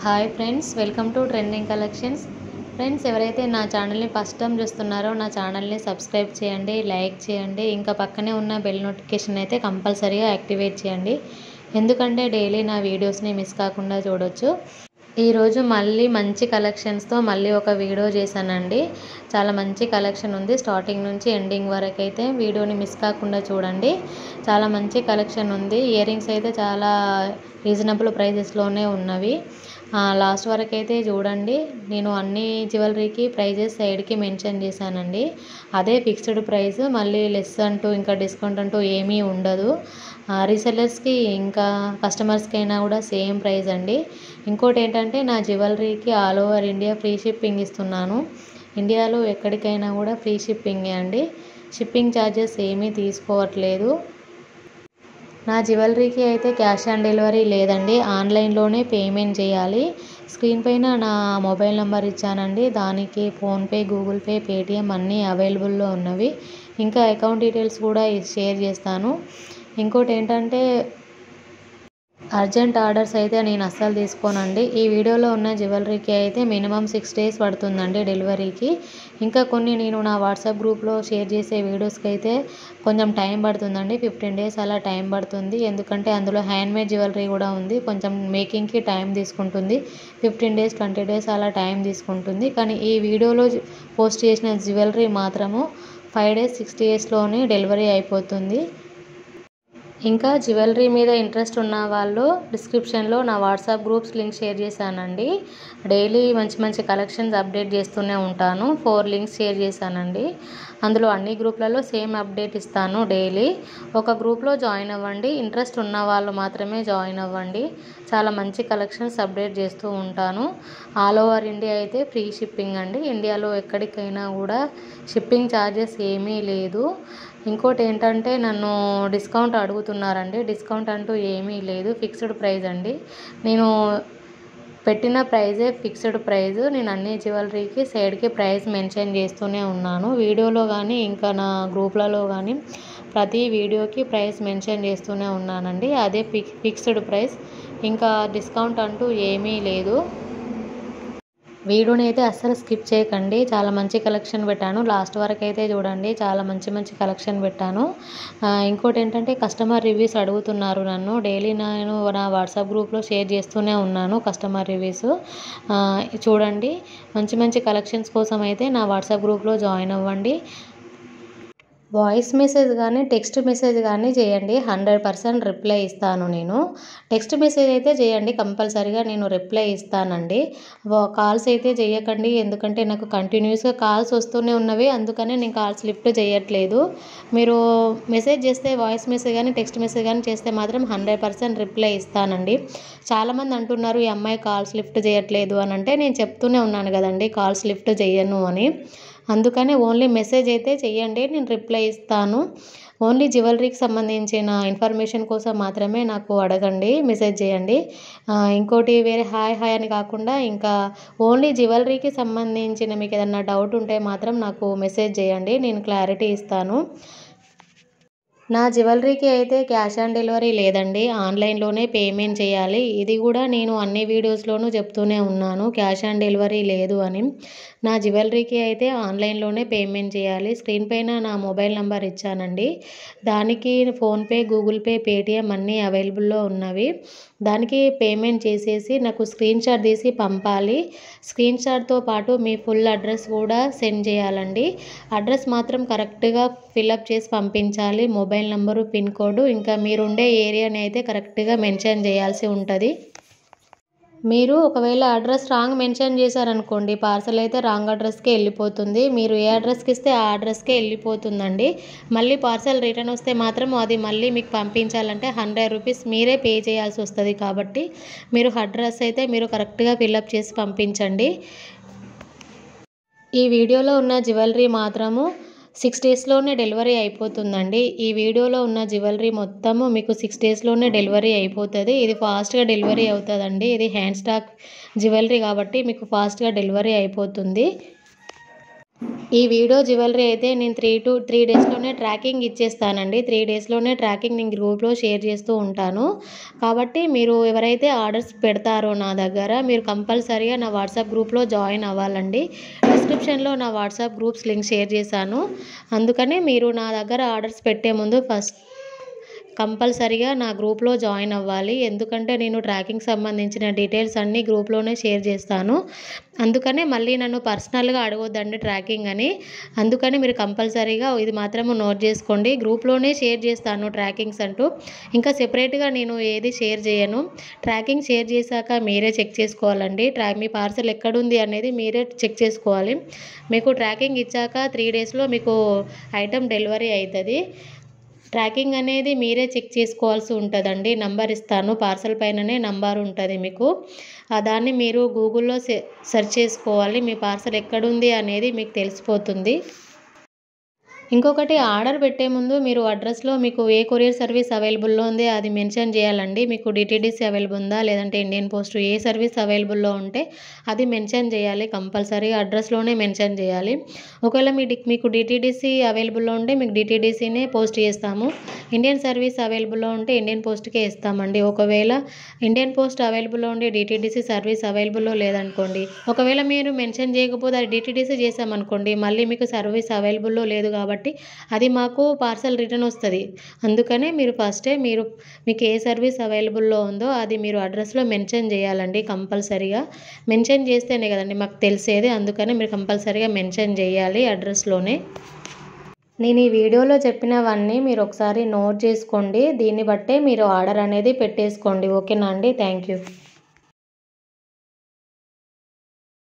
hi friends welcome to trending collections friends ఎవరైతే నా ఛానల్ని ఫస్ట్ టైం చూస్తున్నారో నా ఛానల్ని సబ్స్క్రైబ్ చేయండి లైక్ చేయండి ఇంకా పక్కనే ఉన్న బెల్ నోటిఫికేషన్ అయితే కంపల్సరీగా యాక్టివేట్ చేయండి ఎందుకంటే డైలీ నా వీడియోస్ని మిస్ కాకుండా చూడొచ్చు ఈరోజు మళ్ళీ మంచి కలెక్షన్స్తో మళ్ళీ ఒక వీడియో చేశానండి చాలా మంచి కలెక్షన్ ఉంది స్టార్టింగ్ నుంచి ఎండింగ్ వరకు అయితే వీడియోని మిస్ కాకుండా చూడండి చాలా మంచి కలెక్షన్ ఉంది ఇయర్ రింగ్స్ అయితే చాలా రీజనబుల్ ప్రైజెస్లోనే ఉన్నవి లాస్ట్ వరకు అయితే చూడండి నేను అన్ని జ్యువెలరీకి ప్రైజెస్ సైడ్కి మెన్షన్ చేశానండి అదే ఫిక్స్డ్ ప్రైస్ మళ్ళీ లెస్ అంటూ ఇంకా డిస్కౌంట్ అంటూ ఏమీ ఉండదు రీసెల్లర్స్కి ఇంకా కస్టమర్స్కి అయినా కూడా సేమ్ ప్రైస్ అండి ఇంకోటి ఏంటంటే నా జ్యువెలరీకి all over India free shipping ఇస్తున్నాను ఇండియాలో ఎక్కడికైనా కూడా ఫ్రీ షిప్పింగే అండి షిప్పింగ్ ఛార్జెస్ ఏమీ తీసుకోవట్లేదు నా జ్యువెలరీకి అయితే క్యాష్ ఆన్ డెలివరీ లేదండి ఆన్లైన్లోనే పేమెంట్ చేయాలి స్క్రీన్ పైన నా మొబైల్ నెంబర్ ఇచ్చానండి దానికి ఫోన్పే గూగుల్ పే పేటిఎం అన్నీ అవైలబుల్లో ఉన్నవి ఇంకా అకౌంట్ డీటెయిల్స్ కూడా షేర్ చేస్తాను ఇంకోటి ఏంటంటే అర్జెంట్ ఆర్డర్స్ అయితే నేను అస్సలు తీసుకోనండి ఈ వీడియోలో ఉన్న జ్యువెలరీకి అయితే మినిమం సిక్స్ డేస్ పడుతుందండి డెలివరీకి ఇంకా కొన్ని నేను నా వాట్సాప్ గ్రూప్లో షేర్ చేసే వీడియోస్కి అయితే కొంచెం టైం పడుతుందండి ఫిఫ్టీన్ డేస్ అలా టైం పడుతుంది ఎందుకంటే అందులో హ్యాండ్మేడ్ జ్యువెలరీ కూడా ఉంది కొంచెం మేకింగ్కి టైం తీసుకుంటుంది ఫిఫ్టీన్ డేస్ ట్వంటీ డేస్ అలా టైం తీసుకుంటుంది కానీ ఈ వీడియోలో పోస్ట్ చేసిన జ్యువెలరీ మాత్రము ఫైవ్ డేస్ సిక్స్ డేస్లోనే డెలివరీ అయిపోతుంది ఇంకా జ్యువెలరీ మీద ఇంట్రెస్ట్ ఉన్న వాళ్ళు డిస్క్రిప్షన్లో నా వాట్సాప్ గ్రూప్స్ లింక్ షేర్ చేశానండి డైలీ మంచి మంచి కలెక్షన్స్ అప్డేట్ చేస్తూనే ఉంటాను ఫోర్ లింక్స్ షేర్ చేశానండి అందులో అన్ని గ్రూప్లలో సేమ్ అప్డేట్ ఇస్తాను డైలీ ఒక గ్రూప్లో జాయిన్ అవ్వండి ఇంట్రెస్ట్ ఉన్న వాళ్ళు మాత్రమే జాయిన్ అవ్వండి చాలా మంచి కలెక్షన్స్ అప్డేట్ చేస్తూ ఉంటాను ఆల్ ఓవర్ ఇండియా అయితే ఫ్రీ షిప్పింగ్ అండి ఇండియాలో ఎక్కడికైనా కూడా షిప్పింగ్ ఛార్జెస్ ఏమీ లేదు ఇంకోటి ఏంటంటే నన్ను డిస్కౌంట్ అడుగుతున్నారండి డిస్కౌంట్ అంటూ ఏమీ లేదు ఫిక్స్డ్ ప్రైస్ అండి నేను పెట్టిన ప్రైజే ఫిక్స్డ్ ప్రైస్ నేను అన్ని జ్యువెలరీకి సైడ్కి ప్రైస్ మెన్షన్ చేస్తూనే ఉన్నాను వీడియోలో కానీ ఇంకా నా గ్రూప్లలో కానీ ప్రతి వీడియోకి ప్రైస్ మెన్షన్ చేస్తూనే ఉన్నానండి అదే ఫిక్ ఫిక్స్డ్ ప్రైస్ ఇంకా డిస్కౌంట్ అంటూ ఏమీ లేదు వీడియోని అయితే అస్సలు స్కిప్ చేయకండి చాలా మంచి కలెక్షన్ పెట్టాను లాస్ట్ వరకు అయితే చూడండి చాలా మంచి మంచి కలెక్షన్ పెట్టాను ఇంకోటి ఏంటంటే కస్టమర్ రివ్యూస్ అడుగుతున్నారు నన్ను డైలీ నేను నా వాట్సాప్ గ్రూప్లో షేర్ చేస్తూనే ఉన్నాను కస్టమర్ రివ్యూస్ చూడండి మంచి మంచి కలెక్షన్స్ కోసం అయితే నా వాట్సాప్ గ్రూప్లో జాయిన్ అవ్వండి వాయిస్ మెసేజ్ కానీ టెక్స్ట్ మెసేజ్ కానీ చేయండి హండ్రెడ్ పర్సెంట్ రిప్లై ఇస్తాను నేను టెక్స్ట్ మెసేజ్ అయితే చేయండి కంపల్సరీగా నేను రిప్లై ఇస్తానండి కాల్స్ అయితే చేయకండి ఎందుకంటే నాకు కంటిన్యూస్గా కాల్స్ వస్తూనే ఉన్నవి అందుకనే నేను కాల్స్ లిఫ్ట్ చేయట్లేదు మీరు మెసేజ్ చేస్తే వాయిస్ మెసేజ్ కానీ టెక్స్ట్ మెసేజ్ కానీ చేస్తే మాత్రం హండ్రెడ్ పర్సెంట్ రిప్లై ఇస్తానండి చాలామంది అంటున్నారు ఈ అమ్మాయి కాల్స్ లిఫ్ట్ చేయట్లేదు అని అంటే నేను చెప్తూనే ఉన్నాను కదండి కాల్స్ లిఫ్ట్ చేయను అని అందుకనే ఓన్లీ మెసేజ్ అయితే చెయ్యండి నేను రిప్లై ఇస్తాను ఓన్లీ జ్యువెలరీకి సంబంధించిన ఇన్ఫర్మేషన్ కోసం మాత్రమే నాకు అడగండి మెసేజ్ చేయండి ఇంకోటి వేరే హాయ్ హాయ్ అని కాకుండా ఇంకా ఓన్లీ జ్యువెలరీకి సంబంధించిన మీకు ఏదన్నా డౌట్ ఉంటే మాత్రం నాకు మెసేజ్ చేయండి నేను క్లారిటీ ఇస్తాను నా జ్యువెలరీకి అయితే క్యాష్ ఆన్ డెలివరీ లేదండి ఆన్లైన్లోనే పేమెంట్ చేయాలి ఇది కూడా నేను అన్ని వీడియోస్లోనూ చెప్తూనే ఉన్నాను క్యాష్ ఆన్ డెలివరీ లేదు అని నా జ్యువెలరీకి అయితే ఆన్లైన్లోనే పేమెంట్ చేయాలి స్క్రీన్ పైన నా మొబైల్ నెంబర్ ఇచ్చానండి దానికి ఫోన్పే గూగుల్ పే పేటిఎం అన్నీ అవైలబుల్లో ఉన్నవి దానికి పేమెంట్ చేసేసి నాకు స్క్రీన్ షాట్ తీసి పంపాలి స్క్రీన్ షాట్తో పాటు మీ ఫుల్ అడ్రస్ కూడా సెండ్ చేయాలండి అడ్రస్ మాత్రం కరెక్ట్గా ఫిలప్ చేసి పంపించాలి మొబైల్ నెంబరు పిన్ కోడ్ ఇంకా మీరుండే ఏరియాని అయితే కరెక్ట్గా మెన్షన్ చేయాల్సి ఉంటుంది మీరు ఒకవేళ అడ్రస్ రాంగ్ మెన్షన్ చేశారనుకోండి పార్సల్ అయితే రాంగ్ అడ్రస్కే వెళ్ళిపోతుంది మీరు ఏ అడ్రస్కి ఇస్తే ఆ అడ్రస్కే వెళ్ళిపోతుందండి మళ్ళీ పార్సల్ రిటర్న్ వస్తే మాత్రం అది మళ్ళీ మీకు పంపించాలంటే హండ్రెడ్ రూపీస్ మీరే పే చేయాల్సి వస్తుంది కాబట్టి మీరు అడ్రస్ అయితే మీరు కరెక్ట్గా ఫిల్అప్ చేసి పంపించండి ఈ వీడియోలో ఉన్న జ్యువెలరీ మాత్రము సిక్స్ డేస్లోనే డెలివరీ అయిపోతుందండి ఈ వీడియోలో ఉన్న జ్యువెలరీ మొత్తము మీకు సిక్స్ డేస్లోనే డెలివరీ అయిపోతుంది ఇది ఫాస్ట్గా డెలివరీ అవుతుందండి ఇది హ్యాండ్ స్టాక్ జ్యువెలరీ కాబట్టి మీకు ఫాస్ట్గా డెలివరీ అయిపోతుంది ఈ వీడియో జ్యువెలరీ అయితే నేను త్రీ టు త్రీ డేస్లోనే ట్రాకింగ్ ఇచ్చేస్తానండి త్రీ డేస్లోనే ట్రాకింగ్ నేను గ్రూప్లో షేర్ చేస్తూ ఉంటాను కాబట్టి మీరు ఎవరైతే ఆర్డర్స్ పెడతారో నా దగ్గర మీరు కంపల్సరీగా నా వాట్సాప్ గ్రూప్లో జాయిన్ అవ్వాలండి డిస్క్రిప్షన్లో నా వాట్సాప్ గ్రూప్స్ లింక్ షేర్ చేశాను అందుకనే మీరు నా దగ్గర ఆర్డర్స్ పెట్టే ముందు ఫస్ట్ కంపల్సరిగా నా గ్రూప్లో జాయిన్ అవ్వాలి ఎందుకంటే నేను ట్రాకింగ్ సంబంధించిన డీటెయిల్స్ అన్నీ గ్రూప్లోనే షేర్ చేస్తాను అందుకనే మళ్ళీ నన్ను పర్సనల్గా అడగొద్దండి ట్రాకింగ్ అని అందుకని మీరు కంపల్సరీగా ఇది మాత్రము నోట్ చేసుకోండి గ్రూప్లోనే షేర్ చేస్తాను ట్రాకింగ్స్ అంటూ ఇంకా సెపరేట్గా నేను ఏది షేర్ చేయను ట్రాకింగ్ షేర్ చేశాక మీరే చెక్ చేసుకోవాలండి ట్రా మీ పార్సల్ ఎక్కడుంది అనేది మీరే చెక్ చేసుకోవాలి మీకు ట్రాకింగ్ ఇచ్చాక త్రీ డేస్లో మీకు ఐటెం డెలివరీ అవుతుంది ట్రాకింగ్ అనేది మీరే చెక్ చేసుకోవాల్సి ఉంటుందండి నంబర్ ఇస్తాను పార్సల్ పైననే నంబర్ ఉంటుంది మీకు ఆ దాన్ని మీరు గూగుల్లో సెర్చ్ చేసుకోవాలి మీ పార్సల్ ఎక్కడుంది అనేది మీకు తెలిసిపోతుంది ఇంకొకటి ఆర్డర్ పెట్టే ముందు మీరు అడ్రస్లో మీకు ఏ కొరియర్ సర్వీస్ అవైలబుల్లో ఉంది అది మెన్షన్ చేయాలండి మీకు డిటీడీసీ అవైలబుల్ ఉందా లేదంటే ఇండియన్ పోస్ట్ ఏ సర్వీస్ అవైలబుల్లో ఉంటే అది మెన్షన్ చేయాలి కంపల్సరీ అడ్రస్లోనే మెన్షన్ చేయాలి ఒకవేళ మీ డి- మీకు డిటీడీసీ అవైలబుల్లో ఉంటే మీకు డిటీడీసీనే పోస్ట్ చేస్తాము ఇండియన్ సర్వీస్ అవైలబుల్లో ఉంటే ఇండియన్ పోస్ట్కే ఇస్తామండి ఒకవేళ ఇండియన్ పోస్ట్ అవైలబుల్లో ఉండి డిటీడీసీ సర్వీస్ అవైలబుల్లో లేదనుకోండి ఒకవేళ మీరు మెన్షన్ చేయకపోతే అది డిటీడీసీ చేసామనుకోండి మళ్ళీ మీకు సర్వీస్ అవైలబుల్లో లేదు కాబట్టి అది మాకు పార్సల్ రిటర్న్ వస్తుంది అందుకనే మీరు ఫస్టే మీరు మీకు ఏ సర్వీస్ అవైలబుల్లో ఉందో అది మీరు అడ్రస్లో మెన్షన్ చేయాలండి కంపల్సరీగా మెన్షన్ చేస్తేనే కదండి మాకు తెలిసేది అందుకనే మీరు కంపల్సరీగా మెన్షన్ చేయాలి అడ్రస్లోనే నేను ఈ వీడియోలో చెప్పినవన్నీ మీరు ఒకసారి నోట్ చేసుకోండి దీన్ని బట్టే మీరు ఆర్డర్ అనేది పెట్టేసుకోండి ఓకేనా అండి థ్యాంక్ యూ